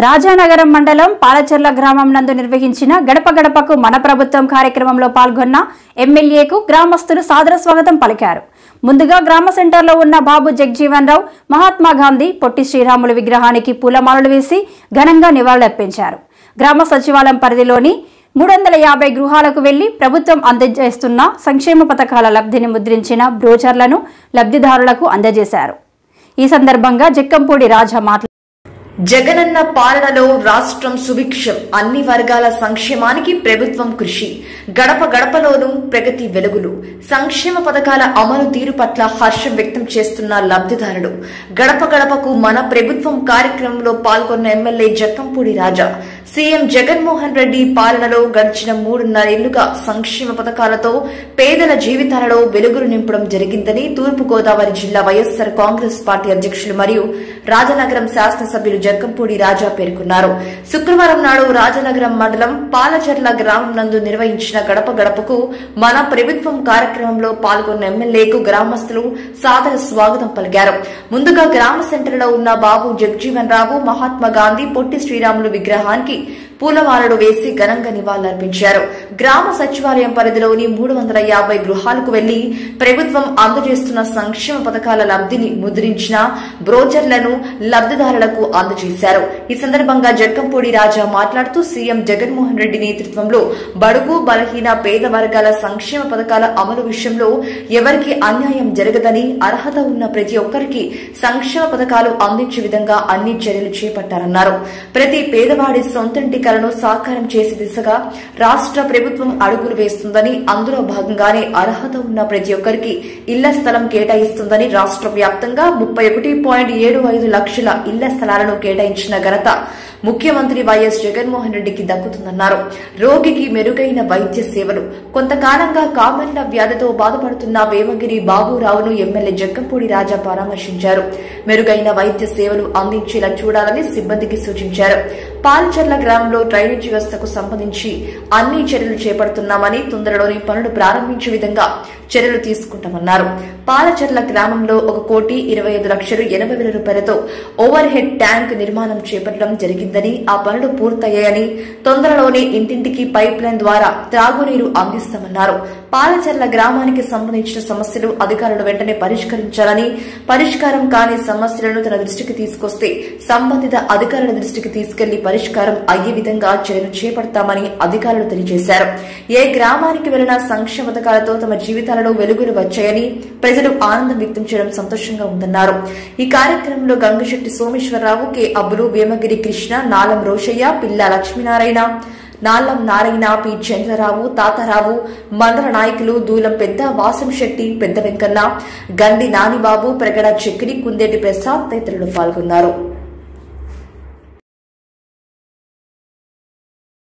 రాజానగరం మండలం పాలచెర్ల గ్రామం నందు నిర్వహించిన గడప గడపకు మన ప్రభుత్వం కార్యక్రమంలో పాల్గొన్న ఎమ్మెల్యేకు గ్రామస్తులు సాదర స్వాగతం పలికారు ముందుగా గ్రామ సెంటర్లో ఉన్న బాబు జగ్జీవన్ రావు మహాత్మా గాంధీ పొట్టి శ్రీరాములు విగ్రహానికి పూలమాలలు వేసి ఘనంగా నివాళులర్పించారు గ్రామ సచివాలయం పరిధిలోని మూడు వందల యాభై గృహాలకు వెళ్లి ప్రభుత్వం అందజేస్తున్న సంక్షేమ పథకాల లబ్ధిని ముద్రించిన బ్రోచర్లను లబ్ధిదారులకు అందజేశారు ఈ సందర్భంగా జక్కంపూడి రాజా మాట్లాడారు జగనన్న పాలనలో రాష్ట్రం సుభిక్షం అన్ని వర్గాల సంక్షేమానికి ప్రభుత్వం కృషి గడప గడపలోనూ ప్రగతి వెలుగులు సంక్షేమ పథకాల అమలు తీరు పట్ల హర్షం వ్యక్తం చేస్తున్న లబ్ధిదారులు గడప గడపకు మన ప్రభుత్వం కార్యక్రమంలో పాల్గొన్న ఎమ్మెల్యే జక్కంపూడి రాజా సీఎం జగన్మోహన్ రెడ్డి పాలనలో గడిచిన మూడున్నరేళ్లుగా సంక్షేమ పథకాలతో పేదల జీవితాలలో వెలుగులు నింపడం జరిగిందని తూర్పు గోదావరి జిల్లా వైఎస్సార్ కాంగ్రెస్ పార్టీ అధ్యక్షులు మరియు రాజనగరం శాసనసభ్యులు జక్కంపూడి రాజా పేర్కొన్నారు శుక్రవారం నాడు రాజనగరం మండలం పాలచర్ల గ్రామం నందు నిర్వహించిన గడప గడపకు మన ప్రభుత్వం కార్యక్రమంలో పాల్గొన్న ఎమ్మెల్యేకు గ్రామస్తులు సాదర స్వాగతం పలికారు ముందుగా గ్రామ సెంటర్లో ఉన్న బాబు జగ్జీవన్ రావు మహాత్మా గాంధీ పొట్టి శ్రీరాములు విగ్రహానికి పూలమాలలు వేసి ఘనంగా నివాళులర్పించారు గ్రామ సచివాలయం పరిధిలోని మూడు వందల యాభై గృహాలకు వెళ్లి ప్రభుత్వం అందజేస్తున్న సంక్షేమ పథకాల లబ్ధిని ముద్రించిన బ్రోచర్లను లబ్ధిదారులకు అందజేశారు ఈ సందర్భంగా జక్కంపూడి రాజా మాట్లాడుతూ సీఎం జగన్మోహన్ రెడ్డి నేతృత్వంలో బడుగు బలహీన పేద వర్గాల సంక్షేమ పథకాల అమలు విషయంలో ఎవరికి అన్యాయం జరగదని అర్హత ఉన్న ప్రతి ఒక్కరికి సంక్షేమ పథకాలు అందించే విధంగా అన్ని చర్యలు చేపట్టారన్నారు ప్రతి పేదవాడి సొంతంటి కలను సాకారం చేసే దిశగా రాష్ట్ర ప్రభుత్వం అడుగులు వేస్తుందని అందులో భాగంగానే అర్హత ఉన్న ప్రతి ఒక్కరికి ఇళ్ల స్థలం కేటాయిస్తుందని రాష్ట్ర వ్యాప్తంగా ముప్పై ఒకటి పాయింట్ ఏడు ఐదు లక్షల ఇళ్ల స్థలాలను కేటాయించిన ఘనత ముఖ్యమంత్రి వైఎస్ జగన్మోహన్ రెడ్డికి దక్కుతుందన్నారు రోగికి మెరుగైన వైద్య సేవలు కొంతకాలంగా కామన్ల వ్యాధితో బాధపడుతున్న వేమగిరి బాబురావును ఎమ్మెల్యే జక్కంపూడి రాజా పరామర్శించారు మెరుగైన వైద్య సేవలు అందించేలా చూడాలని సిబ్బందికి సూచించారు పాల్చర్ల గ్రామంలో డ్రైనేజీ వ్యవస్థకు సంబంధించి అన్ని చర్యలు చేపడుతున్నామని తొందరలోని పనులు ప్రారంభించే విధంగా చర్యలు తీసుకుంటామన్నారు పాలచర్ల గ్రామంలో ఒక కోటి ఇరవై ఐదు లక్షలు ఎనభై వేల రూపాయలతో ఓవర్ హెడ్ ట్యాంక్ నిర్మాణం చేపట్టడం జరిగిందని ఆ పనులు పూర్తయ్యాయని తొందరలోనే ఇంటింటికి పైప్ లైన్ ద్వారా త్రాగునీరు అందిస్తామన్నారు పాలచర్ల గ్రామానికి సంబంధించిన సమస్యలు అధికారులు వెంటనే పరిష్కరించాలని పరిష్కారం కాని సమస్యలను తన దృష్టికి తీసుకొస్తే సంబంధిత అధికారుల దృష్టికి తీసుకెళ్లి పరిష్కారం అయ్యే విధంగా చర్యలు చేపడతామని అధికారులు తెలియజేశారు ఏ గ్రామానికి వెళ్లినా సంక్షేమ పథకాలతో తమ జీవితాలలో వెలుగులు వచ్చాయని ప్రజలు ఆనందం వ్యక్తం చేయడం సంతోషంగా ఉందన్నారు ఈ కార్యక్రమంలో గంగశెట్టి సోమేశ్వరరావు కె అబ్బులు వేమగిరి కృష్ణ నాలం రోషయ్య పిల్ల లక్ష్మీనారాయణ నాల్లం నారాయణ పి చంద్రరావు తాతారావు మండల నాయకులు దూలం పెద్ద వాసం శెట్టి పెద్ద వెంకన్న గండి నానిబాబు ప్రగడ చక్రి కుందేటి ప్రసాద్ తదితరులు పాల్గొన్నారు